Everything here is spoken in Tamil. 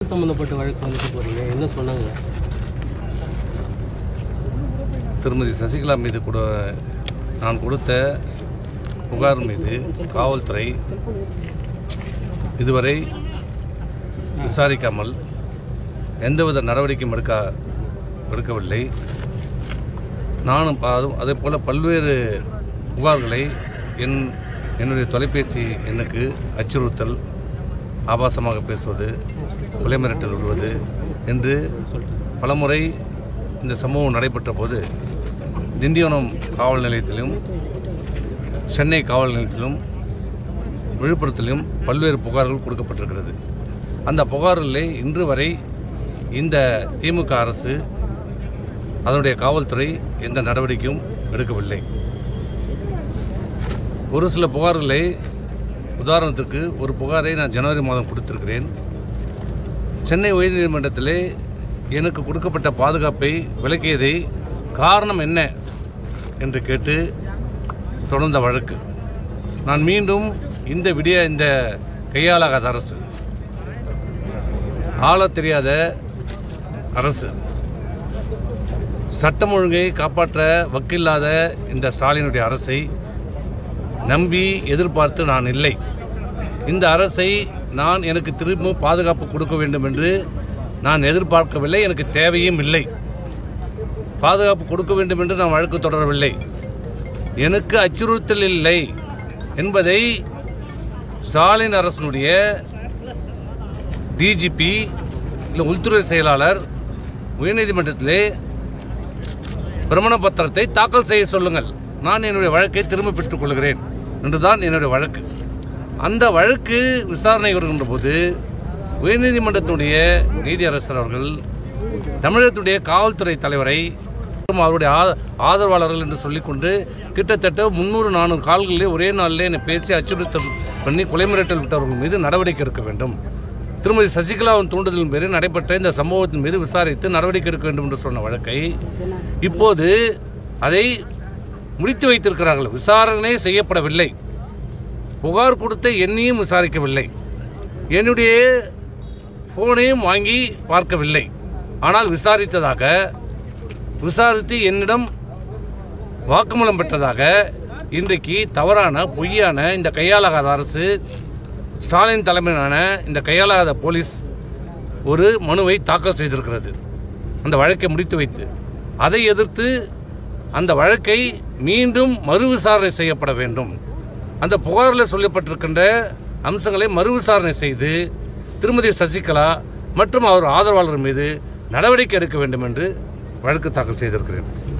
சம்மந்தப்பட்ட வழக்கு வந்துட்டு போகிறீங்க என்ன சொன்னாங்க திருமதி சசிகலா மீது கூட நான் கொடுத்த புகார் மீது காவல்துறை இதுவரை விசாரிக்காமல் எந்தவித நடவடிக்கையும் எடுக்க எடுக்கவில்லை நானும் பா- அதுவும் அதே போல் பல்வேறு புகார்களை என் என்னுடைய தொலைபேசி எண்ணுக்கு அச்சுறுத்தல் ஆபாசமாக பேசுவது கொலை மிரட்டல் விடுவது என்று பலமுறை இந்த சம்பவம் நடைபெற்ற போது திண்டிவனம் காவல் நிலையத்திலும் சென்னை காவல் நிலையத்திலும் விழுப்புரத்திலும் பல்வேறு புகார்கள் கொடுக்கப்பட்டிருக்கிறது அந்த புகாரிலே இன்று வரை இந்த திமுக அரசு அதனுடைய காவல்துறை எந்த நடவடிக்கையும் எடுக்கவில்லை ஒரு சில புகார்களை உதாரணத்திற்கு ஒரு புகாரை நான் ஜனவரி மாதம் கொடுத்திருக்கிறேன் சென்னை உயர்நீதிமன்றத்திலே எனக்கு கொடுக்கப்பட்ட பாதுகாப்பை விலக்கியதை காரணம் என்ன என்று கேட்டு தொடர்ந்த வழக்கு நான் மீண்டும் இந்த விடிய இந்த கையாளாகாத அரசு ஆளத் தெரியாத அரசு சட்டம் ஒழுங்கை காப்பாற்ற வக்கில்லாத இந்த ஸ்டாலினுடைய அரசை நம்பி எதிர்பார்த்து நான் இல்லை இந்த அரசை நான் எனக்கு திரும்பவும் பாதுகாப்பு கொடுக்க வேண்டும் என்று நான் எதிர்பார்க்கவில்லை எனக்கு தேவையும் இல்லை பாதுகாப்பு கொடுக்க வேண்டும் என்று நான் வழக்கு தொடரவில்லை எனக்கு அச்சுறுத்தல் இல்லை என்பதை ஸ்டாலின் அரசனுடைய டிஜிபி இல்லை உள்துறை செயலாளர் உயர்நீதிமன்றத்திலே பிரமாண பத்திரத்தை தாக்கல் செய்ய சொல்லுங்கள் நான் என்னுடைய வழக்கை திரும்ப பெற்றுக் கொள்கிறேன் என்றுதான் என்னுடைய வழக்கு அந்த வழக்கு விசாரணை வருகின்ற போது உயர்நீதிமன்றத்தினுடைய நீதியரசர் அவர்கள் தமிழகத்துடைய காவல்துறை தலைவரை மற்றும் அவருடைய ஆ- ஆதரவாளர்கள் என்று சொல்லிக்கொண்டு கிட்டத்தட்ட முந்நூறு நானூறு கால்களிலே ஒரே நாளிலே என்னை பேசி அச்சுறுத்தல் பண்ணி கொலை மிரட்டல் விட்டவர்கள் மீது நடவடிக்கை எடுக்க வேண்டும் திருமதி சசிகலாவின் தூண்டுதலின் பேரில் நடைபெற்ற இந்த சம்பவத்தின் மீது விசாரித்து நடவடிக்கை எடுக்க வேண்டும் என்று சொன்ன வழக்கை இப்போது அதை முடித்து வைத்திருக்கிறார்கள் விசாரணை செய்யப்படவில்லை புகார் கொடுத்த என்னையும் விசாரிக்கவில்லை என்னுடைய ஃபோனையும் வாங்கி பார்க்கவில்லை ஆனால் விசாரித்ததாக விசாரித்து என்னிடம் வாக்குமூலம் பெற்றதாக இன்றைக்கு தவறான பொய்யான இந்த கையாளாகாத அரசு ஸ்டாலின் தலைமையிலான இந்த கையாளாகாத போலீஸ் ஒரு மனுவை தாக்கல் செய்திருக்கிறது அந்த வழக்கை முடித்து வைத்து அதை எதிர்த்து அந்த வழக்கை மீண்டும் மறு விசாரணை செய்யப்பட வேண்டும் அந்த புகாரில் சொல்லப்பட்டிருக்கின்ற அம்சங்களை மறு விசாரணை செய்து திருமதி சசிகலா மற்றும் அவர் ஆதரவாளர் மீது நடவடிக்கை எடுக்க வேண்டும் என்று வழக்கு தாக்கல் செய்திருக்கிறேன்